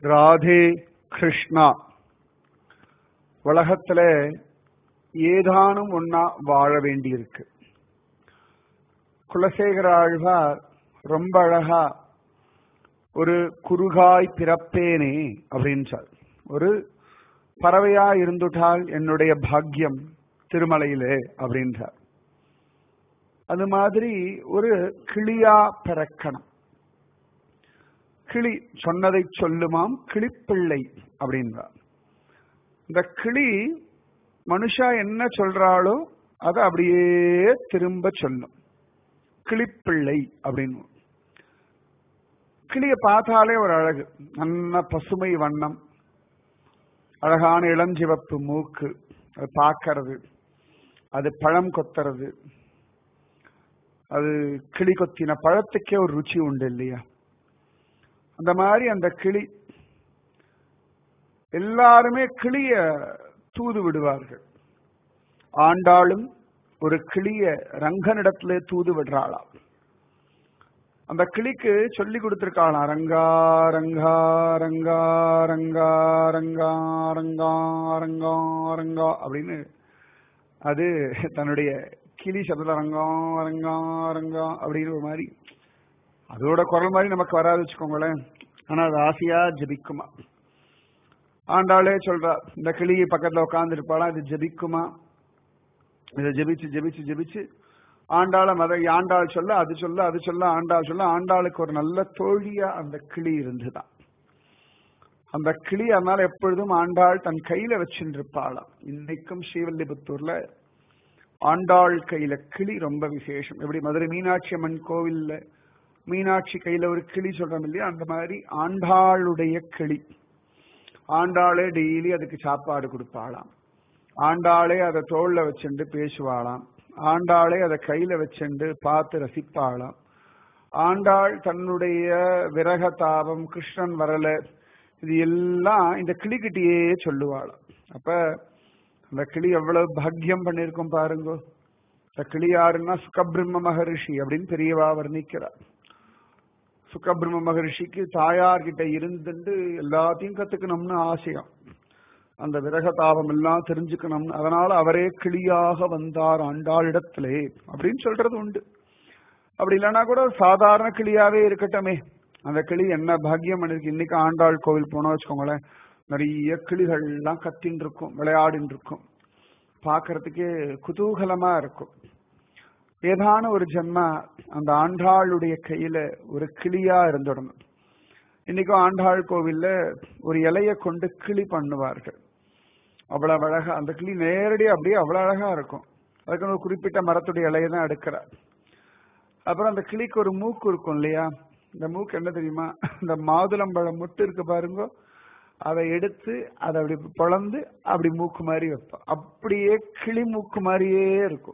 ராதே கிருஷ்ணா உலகத்துல ஏதானும் ஒன்னா வாழ வேண்டியிருக்கு குலசேகர ஆழ்வார் ரொம்ப அழகா ஒரு குறுகாய் பிறப்பேனே அப்படின்றார் ஒரு பறவையா இருந்துட்டால் என்னுடைய பாக்கியம் திருமலையிலே அப்படின்றார் அது மாதிரி ஒரு கிளியா பிறக்கணும் கிளி சொன்னதை சொல்லுமாம் கிளிப்பிள்ளை அப்படின்றார் இந்த கிளி மனுஷா என்ன சொல்றாளோ அதை அப்படியே திரும்ப சொல்லும் கிளிப்பிள்ளை அப்படின்னு கிளிய பார்த்தாலே ஒரு அழகு நல்ல பசுமை வண்ணம் அழகான இளஞ்சிவப்பு மூக்கு அது பார்க்கறது அது பழம் கொத்துறது அது கிளி கொத்தின பழத்துக்கே ஒரு ருச்சி உண்டு இல்லையா அந்த மாதிரி அந்த கிளி எல்லாருமே கிளிய தூது விடுவார்கள் ஆண்டாளும் ஒரு கிளிய ரங்கனிடத்திலே தூது விடுறாளாம் அந்த கிளிக்கு சொல்லி கொடுத்திருக்காளாம் ரங்கா ரங்கா ரங்கா ரங்கா ரங்கா ரங்கா ரங்கா ரங்கா அப்படின்னு அது தன்னுடைய கிளி சப்தத்துல ரங்கா ரங்கா ரங்கா அப்படின்னு ஒரு மாதிரி அதோட குரல் மாதிரி நமக்கு வராது வச்சுக்கோங்களேன் ஆனா அது ஆசையா ஜபிக்குமா ஆண்டாளே சொல்றா இந்த கிளி பக்கத்துல உட்கார்ந்து இருப்பாளா இது ஜபிக்குமா இதை ஜபிச்சு ஜபிச்சு ஜபிச்சு ஆண்டாள மத ஆண்டாள் சொல்ல அது சொல்ல அது சொல்ல ஆண்டாள் சொல்ல ஆண்டாளுக்கு ஒரு நல்ல தோழியா அந்த கிளி இருந்துதான் அந்த கிளி அதனால எப்பொழுதும் ஆண்டாள் தன் கையில வச்சுருப்பாளாம் இன்னைக்கும் ஸ்ரீவல்லிபுத்தூர்ல ஆண்டாள் கையில கிளி ரொம்ப விசேஷம் எப்படி மதுரை மீனாட்சி அம்மன் கோவில்ல மீனாட்சி கையில ஒரு கிளி சொல்றோம் இல்லையா அந்த மாதிரி ஆண்டாளுடைய கிளி ஆண்டாளே டெய்லி அதுக்கு சாப்பாடு கொடுப்பாளாம் ஆண்டாளே அதை தோல்ல வச்சுண்டு பேசுவாளாம் ஆண்டாளே அதை கையில வச்சுண்டு பார்த்து ரசிப்பாளாம் ஆண்டாள் தன்னுடைய விரக தாபம் கிருஷ்ணன் வரல இது எல்லாம் இந்த கிளிக்கிட்டேயே சொல்லுவாளாம் அப்ப அந்த கிளி எவ்வளவு பாக்கியம் பண்ணிருக்கும் பாருங்க இந்த கிளி யாருன்னா சுகபிரம்ம மகரிஷி அப்படின்னு பெரியவா வர்ணிக்கிறார் சுகபிரம்ம மகரிஷிக்கு தாயார்கிட்ட இருந்துட்டு எல்லாத்தையும் கத்துக்கணும்னு ஆசையம் அந்த விரக தாபம் எல்லாம் தெரிஞ்சுக்கணும்னு அதனால அவரே கிளியாக வந்தார் ஆண்டாளிடத்திலே அப்படின்னு சொல்றது உண்டு அப்படி இல்லைன்னா கூட சாதாரண கிளியாவே இருக்கட்டுமே அந்த கிளி என்ன பாக்கியம் பண்ணிருக்கு இன்னைக்கு ஆண்டாள் கோவில் போனோம் வச்சுக்கோங்களேன் நிறைய கிளிகள் எல்லாம் கத்தின்னு இருக்கும் விளையாடின்னு இருக்கும் பார்க்கறதுக்கே குதூகலமா இருக்கும் ஏதான ஒரு ஜென்மா அந்த ஆண்டாளுடைய கையில ஒரு கிளியா இருந்துடணும் இன்னைக்கும் ஆண்டாள் கோவில்ல ஒரு இலைய கொண்டு கிளி பண்ணுவார்கள் அவ்வளவு அழகா அந்த கிளி நேரடியாக அப்படியே அவ்வளவு அழகா இருக்கும் அதுக்கு ஒரு குறிப்பிட்ட மரத்துடைய இலையை தான் எடுக்கிறார் அப்புறம் அந்த கிளிக்கு ஒரு மூக்கு இருக்கும் இல்லையா இந்த மூக்கு என்ன தெரியுமா இந்த மாதுளம்பழம் முட்டு இருக்கு பாருங்க அதை எடுத்து அதை அப்படி பொழந்து அப்படி மூக்கு மாதிரி வைப்போம் அப்படியே கிளி மூக்கு மாதிரியே இருக்கும்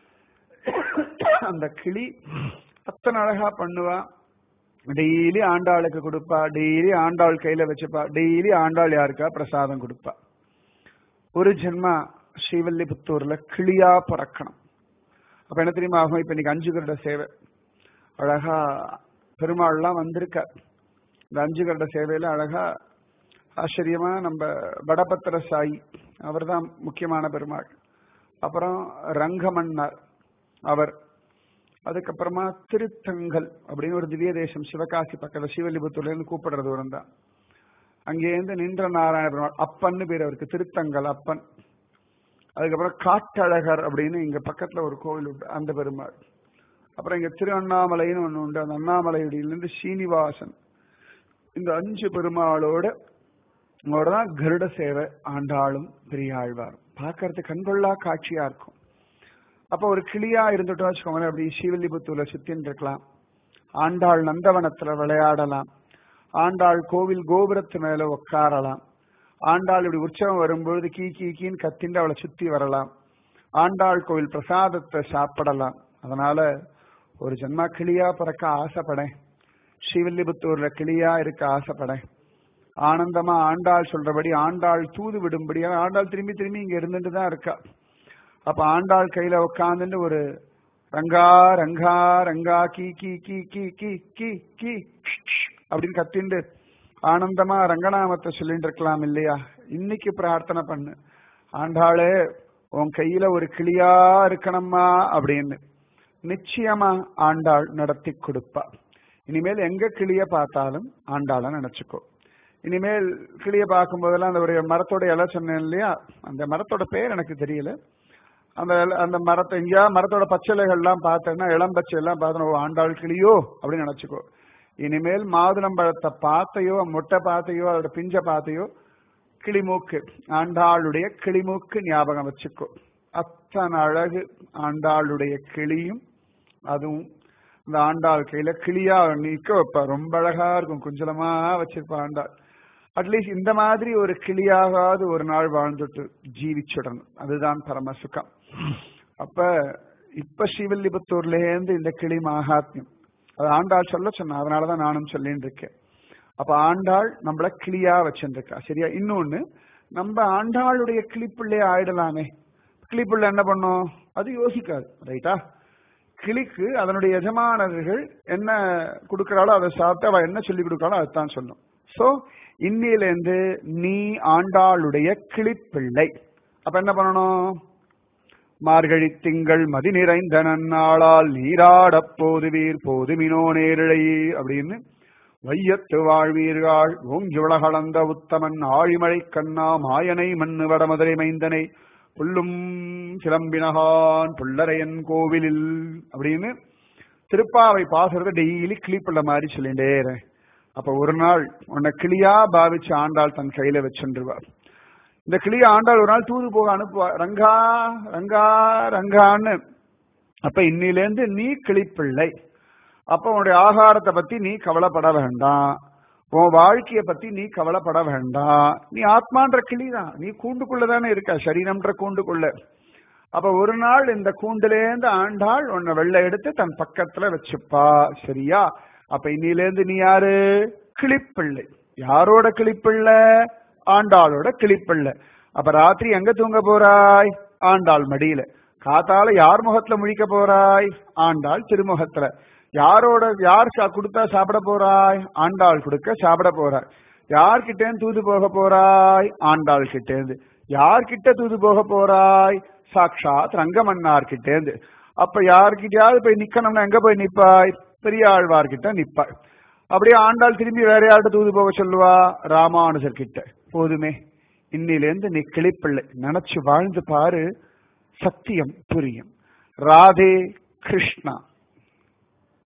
அந்த கிளி அத்தனை அழகா பண்ணுவா டெய்லி ஆண்டாளுக்கு கொடுப்பா டெய்லி ஆண்டாள் கையில வச்சுப்பா டெய்லி ஆண்டாள் யாருக்கா பிரசாதம் கொடுப்பா ஒரு ஜென்மா ஸ்ரீவல்லிபுத்தூர்ல கிளியா பிறக்கணும் அப்ப என்ன தெரியுமா ஆகும் இப்ப இன்னைக்கு அஞ்சு கருட சேவை அழகா பெருமாள்லாம் வந்திருக்க இந்த அஞ்சு கருட சேவையில அழகா ஆச்சரியமா நம்ம வடபத்திர சாயி அவர் தான் முக்கியமான பெருமாள் அப்புறம் ரங்கமன்னார் அவர் அதுக்கப்புறமா திருத்தங்கல் அப்படின்னு ஒரு திவ்ய தேசம் சிவகாசி பக்கத்துல ஸ்ரீவல்லிபுத்தூர்ல இருந்து கூப்பிடுற தூரம் தான் அங்கேருந்து நின்ற நாராயண பெருமாள் அப்பன்னு பேர் அவருக்கு திருத்தங்கல் அப்பன் அதுக்கப்புறம் காட்டழகர் அப்படின்னு இங்க பக்கத்துல ஒரு கோவில் உண்டு அந்த பெருமாள் அப்புறம் இங்க திரு அண்ணாமலைன்னு ஒண்ணு உண்டு அந்த அண்ணாமலையிலிருந்து ஸ்ரீனிவாசன் இந்த அஞ்சு பெருமாளோட தான் கருட சேவை ஆண்டாளும் பெரியாழ்வார் பார்க்கறதுக்கு கண்கொள்ளா காட்சியா இருக்கும் அப்ப ஒரு கிளியா இருந்துட்டோம் வச்சுக்கோங்களேன் அப்படி ஸ்ரீவில்லிபுத்தூர்ல சுத்தின்னு இருக்கலாம் ஆண்டாள் நந்தவனத்துல விளையாடலாம் ஆண்டாள் கோவில் கோபுரத்து மேல உட்காரலாம் ஆண்டாள் இப்படி உற்சவம் வரும்பொழுது கீ கீ கீன்னு கத்திண்டு அவளை சுத்தி வரலாம் ஆண்டாள் கோவில் பிரசாதத்தை சாப்பிடலாம் அதனால ஒரு ஜென்மா கிளியா பிறக்க ஆசைப்படேன் ஸ்ரீவில்லிபுத்தூர்ல கிளியா இருக்க ஆசைப்படேன் ஆனந்தமா ஆண்டாள் சொல்றபடி ஆண்டாள் தூது விடும்படியா ஆண்டாள் திரும்பி திரும்பி இங்க இருந்துட்டு தான் இருக்கா அப்ப ஆண்டாள் கையில உட்காந்துட்டு ஒரு ரங்கா ரங்கா ரங்கா கீ கீ கீ கீ கீ கீ கீ அப்படின்னு கத்திண்டு ஆனந்தமா ரங்கநாமத்தை சொல்லிட்டு இருக்கலாம் இல்லையா இன்னைக்கு பிரார்த்தனை பண்ணு ஆண்டாளே உன் கையில ஒரு கிளியா இருக்கணுமா அப்படின்னு நிச்சயமா ஆண்டாள் நடத்தி கொடுப்பா இனிமேல் எங்க கிளிய பார்த்தாலும் ஆண்டாள நினைச்சுக்கோ இனிமேல் கிளிய பார்க்கும் போதெல்லாம் அந்த ஒரு மரத்தோட இலை சொன்னேன் இல்லையா அந்த மரத்தோட பேர் எனக்கு தெரியல அந்த இலை- அந்த மரத்தை எங்கேயா மரத்தோட பச்சிலைகள்லாம் பார்த்தேன்னா இளம் பச்சை எல்லாம் பார்த்தோன்னா ஓ ஆண்டாள் கிளியோ அப்படின்னு நினைச்சுக்கோ இனிமேல் மாதுளம்பழத்தை பார்த்தையோ மொட்டை பார்த்தையோ அதோட பிஞ்ச பார்த்தையோ கிளிமூக்கு ஆண்டாளுடைய கிளிமூக்கு ஞாபகம் வச்சுக்கோ அத்தனை அழகு ஆண்டாளுடைய கிளியும் அதுவும் இந்த ஆண்டாள் கையில கிளியா நிக்க வைப்பா ரொம்ப அழகா இருக்கும் குஞ்சலமா வச்சிருப்பா ஆண்டாள் அட்லீஸ்ட் இந்த மாதிரி ஒரு கிளியாகாவது ஒரு நாள் வாழ்ந்துட்டு ஜீவிச்சுடணும் அதுதான் பரம சுகம் அப்ப இப்ப ஸ்ரீவில்லிபுத்தூர்ல இருந்து இந்த கிளி மகாத்மியம் அது ஆண்டாள் சொல்ல சொன்னா அதனாலதான் நானும் சொல்லிட்டு இருக்கேன் அப்ப ஆண்டாள் நம்மள கிளியா வச்சுருக்கா சரியா இன்னொன்னு நம்ம ஆண்டாளுடைய கிளிப்பிள்ளைய ஆயிடலாமே கிளிப்புள்ள என்ன பண்ணும் அது யோசிக்காது ரைட்டா கிளிக்கு அதனுடைய எஜமானர்கள் என்ன கொடுக்கறாளோ அதை சாப்பிட்டு அவ என்ன சொல்லி கொடுக்கறாளோ அதுதான் சொல்லும் சோ இன்னிலிருந்து நீ ஆண்டாளுடைய கிளிப்பிள்ளை அப்ப என்ன பண்ணணும் மார்கழி திங்கள் மதி நிறைந்த நன்னாளால் நீராடப் போதுவீர் போதுமினோ நேரிழை அப்படின்னு வையத்து வாழ்வீர்கள் ஓங்கி உலகளந்த உத்தமன் ஆழிமழை கண்ணா மாயனை மண்ணு வடமதுரை மைந்தனை புல்லும் சிலம்பினகான் புல்லரையன் கோவிலில் அப்படின்னு திருப்பாவை பாசுறத டெய்லி கிளிப்புள்ள மாதிரி சொல்லிட்டே இரு. அப்ப ஒரு நாள் உன்னை கிளியா பாவிச்சு ஆண்டாள் தன் கையில வச்சுருவார் இந்த கிளிய ஆண்டாள் ஒரு நாள் தூது போக அனுப்புவா ரங்கா ரங்கா ரங்கான்னு அப்ப இன்னிலேருந்து நீ கிளிப்பிள்ளை அப்ப உன்னுடைய ஆகாரத்தை பத்தி நீ கவலைப்பட வேண்டாம் உன் வாழ்க்கைய பத்தி நீ கவலைப்பட வேண்டாம் நீ ஆத்மான்ற கிளிதான் நீ கூண்டுக்குள்ள தானே இருக்க சரீரம்ன்ற கூண்டுக்குள்ள அப்ப ஒரு நாள் இந்த கூண்டுலேருந்து ஆண்டாள் உன்னை வெள்ளை எடுத்து தன் பக்கத்துல வச்சுப்பா சரியா அப்ப இன்னிலேருந்து நீ யாரு கிளிப்பிள்ளை யாரோட கிளிப்பிள்ளை ஆண்டாளோட கிளிப்பிள்ளை அப்ப ராத்திரி எங்க தூங்க போறாய் ஆண்டாள் மடியில காத்தால யார் முகத்துல முழிக்க போறாய் ஆண்டாள் திருமுகத்துல யாரோட யார் சா- கொடுத்தா சாப்பிட போறாய் ஆண்டாள் கொடுக்க சாப்பிட போறாய் யார்கிட்டேந்து தூது போக போறாய் ஆண்டாள் கிட்டேந்து யார்கிட்ட தூது போக போறாய் சாக்ஷாத் ரங்கமன்னார் கிட்டேந்து அப்ப யார்கிட்டயாவது போய் நிக்கணும்னா எங்க போய் நிப்பாய் பெரியாழ்வார்கிட்ட நிப்பாய் அப்படியே ஆண்டாள் திரும்பி வேற யார்கிட்ட தூது போக சொல்லுவா ராமானுஜர் கிட்ட போதுமே இன்னிலேருந்து நீ கிளிப்பிள்ளை நினைச்சு வாழ்ந்து பாரு சத்தியம் புரியும் ராதே கிருஷ்ணா